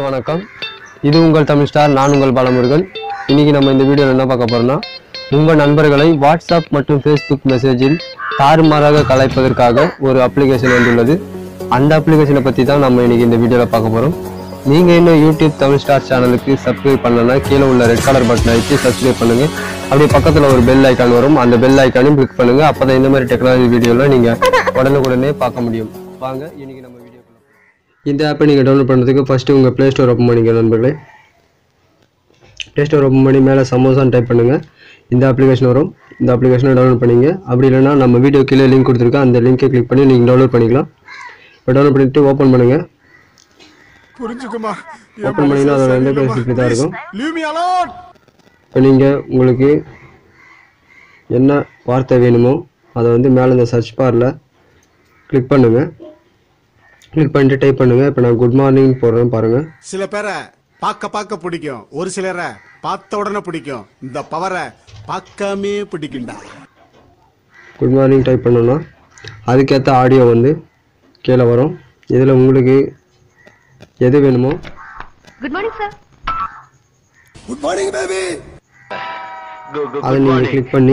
வணக்கம் இது உங்கள் தமிழ் ஸ்டார் நான் உங்கள் பாலமுருகன் இன்னைக்கு நம்ம இந்த வீடியோவில் என்ன பார்க்க போறோம்னா உங்கள் நண்பர்களை வாட்ஸ்அப் மற்றும் ஃபேஸ்புக் மெசேஜில் தாறுமாறாக கலாய்ப்பதற்காக ஒரு அப்ளிகேஷன் வந்துள்ளது அந்த அப்ளிகேஷனை பற்றி தான் நம்ம இன்னைக்கு இந்த வீடியோவில் பார்க்க போகிறோம் நீங்கள் இன்னும் யூடியூப் தமிழ் ஸ்டார் சேனலுக்கு சப்ஸ்கிரைப் பண்ணலன்னா கீழே உள்ள ரெட் கலர் பட்டனை அழுத்தி சப்ஸ்கிரைப் பண்ணுங்க அப்படியே பக்கத்தில் ஒரு பெல் ஐக்கான் வரும் அந்த பெல் ஐக்கானையும் கிளிக் பண்ணுங்க அப்போ தான் இந்த மாதிரி டெக்னாலஜி வீடியோவில் நீங்கள் உடனுக்குடனே பார்க்க முடியும் வாங்க இன்னைக்கு நம்ம வீடியோ இந்த ஆப்பை நீங்கள் டவுன்லோட் பண்ணுறதுக்கு ஃபஸ்ட்டு உங்கள் ப்ளே ஸ்டோர் ஓப்பன் பண்ணிக்க நண்பர்களே ப்ளே ஸ்டோர் ஓப்பன் பண்ணி மேலே சமோசான்னு டைப் பண்ணுங்கள் இந்த அப்ளிகேஷன் வரும் இந்த அப்ளிகேஷனை டவுன்லோட் பண்ணிங்க அப்படி இல்லைன்னா நம்ம வீடியோ கீழே லிங்க் கொடுத்துருக்கேன் அந்த லிங்கை கிளிக் பண்ணி நீங்கள் டவுன்லோட் பண்ணிக்கலாம் இப்போ டவுன்லோட் பண்ணிவிட்டு ஓப்பன் பண்ணுங்கள் புரிஞ்சுக்குமா ஓப்பன் பண்ணிங்கன்னா அதோட இன்டர்ஃபேஸ் இப்படி தான் இருக்கும் லீவ் மீ அலோன் இப்போ நீங்கள் உங்களுக்கு என்ன வார்த்தை வேணுமோ அதை வந்து மேலே இந்த சர்ச் பாரில் கிளிக் பண்ணுங்கள் கிளிக் பண்ணிட்டு டைப் பண்ணுங்கள் இப்போ நான் குட் மார்னிங் போடுறேன் பாருங்கள் சில பேரை பார்க்க பார்க்க பிடிக்கும் ஒரு சிலரை பார்த்த உடனே பிடிக்கும் இந்த பவரை பார்க்காமே பிடிக்கும்டா குட் மார்னிங் டைப் பண்ணோன்னா அதுக்கேற்ற ஆடியோ வந்து கீழே வரும் இதில் உங்களுக்கு எது வேணுமோ good morning sir good morning baby அதை நீங்கள் கிளிக் பண்ணி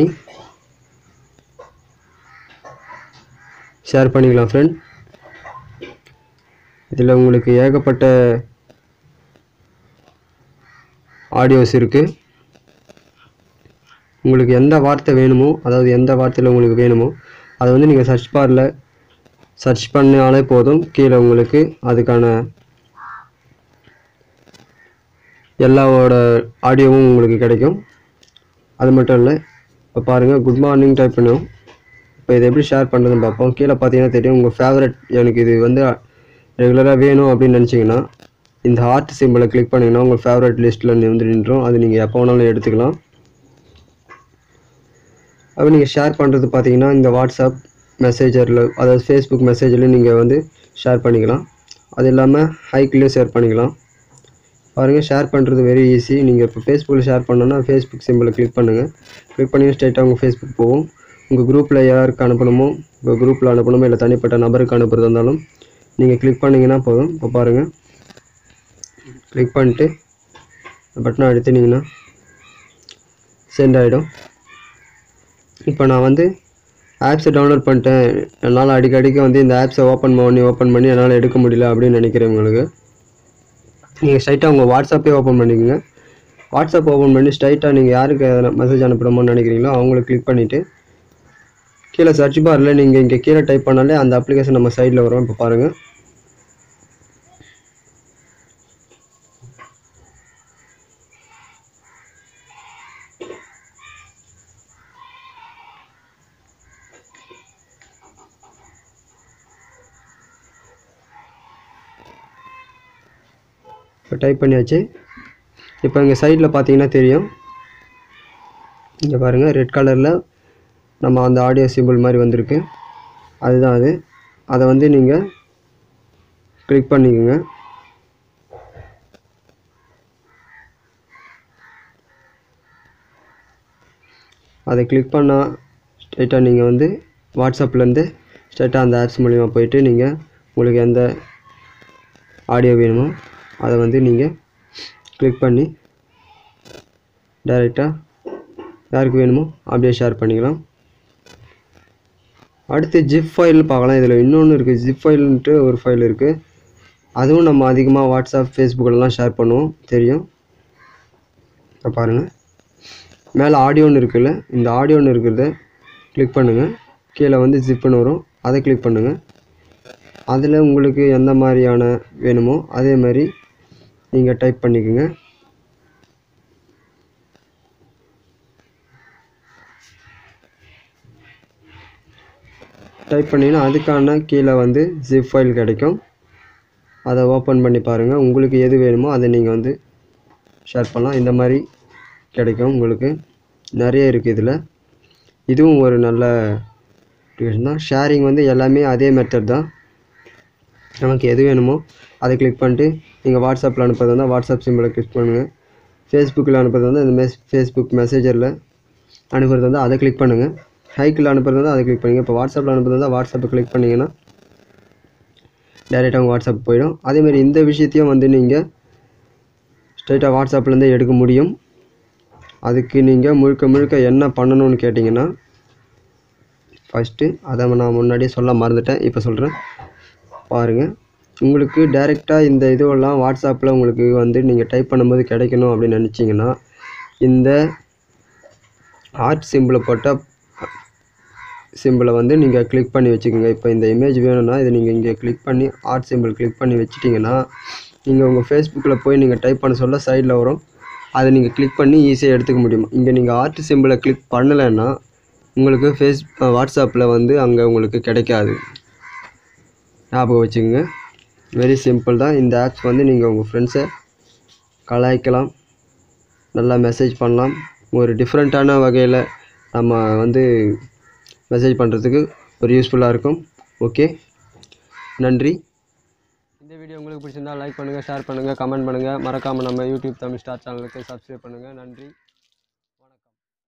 ஷேர் பண்ணிக்கலாம் ஃப்ரெண்ட் இதில் உங்களுக்கு ஏகப்பட்ட ஆடியோஸ் இருக்குது உங்களுக்கு எந்த வார்த்தை வேணுமோ அதாவது எந்த வார்த்தையில் உங்களுக்கு வேணுமோ அதை வந்து நீங்கள் சர்ச் பாரில் சர்ச் பண்ணாலே போதும் கீழே உங்களுக்கு அதுக்கான எல்லாவோட ஆடியோவும் உங்களுக்கு கிடைக்கும் அது மட்டும் இல்லை இப்போ பாருங்கள் குட் மார்னிங் டைப் பண்ணுவோம் இப்போ இதை எப்படி ஷேர் பண்ணுறதுன்னு பார்ப்போம் கீழே பார்த்தீங்கன்னா தெரியும் உங்கள் ஃபேவரட் எனக்கு இது வந்து ரெகுலராக வேணும் அப்படின்னு நினச்சிங்கன்னா இந்த ஹார்ட் சிம்பிளை கிளிக் பண்ணிங்கன்னா உங்கள் ஃபேவரட் லிஸ்ட்டில் வந்து நின்றோம் அது நீங்கள் எப்போ வேணாலும் எடுத்துக்கலாம் அப்போ நீங்கள் ஷேர் பண்ணுறது பார்த்தீங்கன்னா இந்த வாட்ஸ்அப் மெசேஜரில் அதாவது ஃபேஸ்புக் மெசேஜில் நீங்கள் வந்து ஷேர் பண்ணிக்கலாம் அது இல்லாமல் ஹைக்லேயும் ஷேர் பண்ணிக்கலாம் பாருங்கள் ஷேர் பண்ணுறது வெரி ஈஸி நீங்கள் இப்போ ஃபேஸ்புக்கில் ஷேர் பண்ணோன்னா ஃபேஸ்புக் சிம்பிளை கிளிக் பண்ணுங்கள் கிளிக் பண்ணி ஸ்ட்ரைட்டாக உங்கள் ஃபேஸ்புக் போகும் உங்கள் குரூப்பில் யாருக்கு அனுப்பணுமோ உங்கள் குரூப்பில் அனுப்பணுமோ இல்லை தனிப்பட்ட நபருக்கு அனுப்புறதா இருந்தாலும் நீங்கள் கிளிக் பண்ணிங்கன்னா போதும் இப்போ பாருங்கள் கிளிக் பண்ணிட்டு பட்டனை அழுத்தினீங்கன்னா சென்ட் ஆகிடும் இப்போ நான் வந்து ஆப்ஸை டவுன்லோட் பண்ணிட்டேன் என்னால் அடிக்கடிக்கு வந்து இந்த ஆப்ஸை ஓப்பன் பண்ணி ஓப்பன் பண்ணி என்னால் எடுக்க முடியல அப்படின்னு நினைக்கிறேன் உங்களுக்கு நீங்கள் ஸ்ட்ரைட்டாக உங்கள் வாட்ஸ்அப்பே ஓப்பன் பண்ணிக்கோங்க வாட்ஸ்அப் ஓப்பன் பண்ணி ஸ்ட்ரைட்டாக நீங்கள் யாருக்கு மெசேஜ் அனுப்பணுமோன்னு நினைக்கிறீங்களோ அவங்கள கிளிக் பண்ணிவிட்டு கீழே சர்ச் பாரில் நீங்கள் இங்கே கீழே டைப் பண்ணாலே அந்த அப்ளிகேஷன் நம்ம சைடில் வரும் இப்போ பாருங்கள் இப்போ டைப் பண்ணியாச்சு இப்போ இங்கே சைடில் பார்த்தீங்கன்னா தெரியும் இங்கே பாருங்கள் ரெட் கலரில் நம்ம அந்த ஆடியோ சிம்பிள் மாதிரி வந்திருக்கு அதுதான் அது அதை வந்து நீங்கள் கிளிக் பண்ணிக்கோங்க அதை கிளிக் பண்ணால் ஸ்ட்ரைட்டாக நீங்கள் வந்து வாட்ஸ்அப்லேருந்து ஸ்ட்ரைட்டாக அந்த ஆப்ஸ் மூலிமா போயிட்டு நீங்கள் உங்களுக்கு எந்த ஆடியோ வேணுமோ அதை வந்து நீங்கள் கிளிக் பண்ணி டைரெக்டாக யாருக்கு வேணுமோ அப்படியே ஷேர் பண்ணிக்கலாம் அடுத்து ஜிப் ஃபைல் பார்க்கலாம் இதில் இன்னொன்று இருக்குது ஜிப் ஃபைல்ன்ட்டு ஒரு ஃபைல் இருக்குது அதுவும் நம்ம அதிகமாக வாட்ஸ்அப் ஃபேஸ்புக்கிலலாம் ஷேர் பண்ணுவோம் தெரியும் இப்போ பாருங்கள் மேலே ஆடியோன்னு இருக்குல்ல இந்த ஆடியோன்னு இருக்கிறத கிளிக் பண்ணுங்கள் கீழே வந்து ஜிப்புன்னு வரும் அதை கிளிக் பண்ணுங்கள் அதில் உங்களுக்கு எந்த மாதிரியான வேணுமோ அதே மாதிரி நீங்கள் டைப் பண்ணிக்கோங்க டைப் பண்ணிங்கன்னா அதுக்கான கீழே வந்து ஜிப் ஃபைல் கிடைக்கும் அதை ஓப்பன் பண்ணி பாருங்கள் உங்களுக்கு எது வேணுமோ அதை நீங்கள் வந்து ஷேர் பண்ணலாம் இந்த மாதிரி கிடைக்கும் உங்களுக்கு நிறைய இருக்குது இதில் இதுவும் ஒரு நல்ல அப்ளிகேஷன் தான் ஷேரிங் வந்து எல்லாமே அதே மெத்தட் தான் நமக்கு எது வேணுமோ அதை கிளிக் பண்ணிட்டு நீங்கள் வாட்ஸ்அப்பில் அனுப்புறது இருந்தால் வாட்ஸ்அப் சிம்பிளை கிளிக் பண்ணுங்கள் ஃபேஸ்புக்கில் அனுப்புறது வந்து அந்த மெஸ் ஃபேஸ்புக் மெசேஜரில் அனுப்புறது வந்து அதை கிளிக் பண்ணுங்கள் ஹைக்கில் அனுப்புறது வந்து அதை கிளிக் பண்ணுங்கள் இப்போ வாட்ஸ்அப்பில் அனுப்புறது வந்து வாட்ஸ்அப்பை கிளிக் பண்ணிங்கன்னா டேரெக்டாக உங்கள் வாட்ஸ்அப் போயிடும் அதேமாதிரி இந்த விஷயத்தையும் வந்து நீங்கள் ஸ்ட்ரைட்டாக வாட்ஸ்அப்லேருந்தே எடுக்க முடியும் அதுக்கு நீங்கள் முழுக்க முழுக்க என்ன பண்ணணும்னு கேட்டிங்கன்னா ஃபஸ்ட்டு அதை நான் முன்னாடியே சொல்ல மறந்துட்டேன் இப்போ சொல்கிறேன் பாருங்கள் உங்களுக்கு டைரெக்டாக இந்த இதுவெல்லாம் வாட்ஸ்அப்பில் உங்களுக்கு வந்து நீங்கள் டைப் பண்ணும்போது கிடைக்கணும் அப்படின்னு நினச்சிங்கன்னா இந்த ஆர்ட் சிம்பிளை போட்ட சிம்பிளை வந்து நீங்கள் கிளிக் பண்ணி வச்சுக்கோங்க இப்போ இந்த இமேஜ் வேணும்னா இதை நீங்கள் இங்கே கிளிக் பண்ணி ஆர்ட் சிம்பிள் கிளிக் பண்ணி வச்சிட்டிங்கன்னா நீங்கள் உங்கள் ஃபேஸ்புக்கில் போய் நீங்கள் டைப் பண்ண சொல்ல சைடில் வரும் அதை நீங்கள் கிளிக் பண்ணி ஈஸியாக எடுத்துக்க முடியும் இங்கே நீங்கள் ஆர்ட் சிம்பிளை கிளிக் பண்ணலைன்னா உங்களுக்கு ஃபேஸ் வாட்ஸ்அப்பில் வந்து அங்கே உங்களுக்கு கிடைக்காது ஞாபகம் வச்சுக்கோங்க வெரி சிம்பிள் தான் இந்த ஆப்ஸ் வந்து நீங்கள் உங்கள் ஃப்ரெண்ட்ஸை கலாய்க்கலாம் நல்லா மெசேஜ் பண்ணலாம் ஒரு டிஃப்ரெண்ட்டான வகையில் நம்ம வந்து மெசேஜ் பண்ணுறதுக்கு ஒரு யூஸ்ஃபுல்லாக இருக்கும் ஓகே நன்றி இந்த வீடியோ உங்களுக்கு பிடிச்சிருந்தா லைக் பண்ணுங்கள் ஷேர் பண்ணுங்கள் கமெண்ட் பண்ணுங்கள் மறக்காமல் நம்ம யூடியூப் தமிழ் ஸ்டார் சேனலுக்கு சப்ஸ்கிரைப் பண்ணுங்கள் நன்றி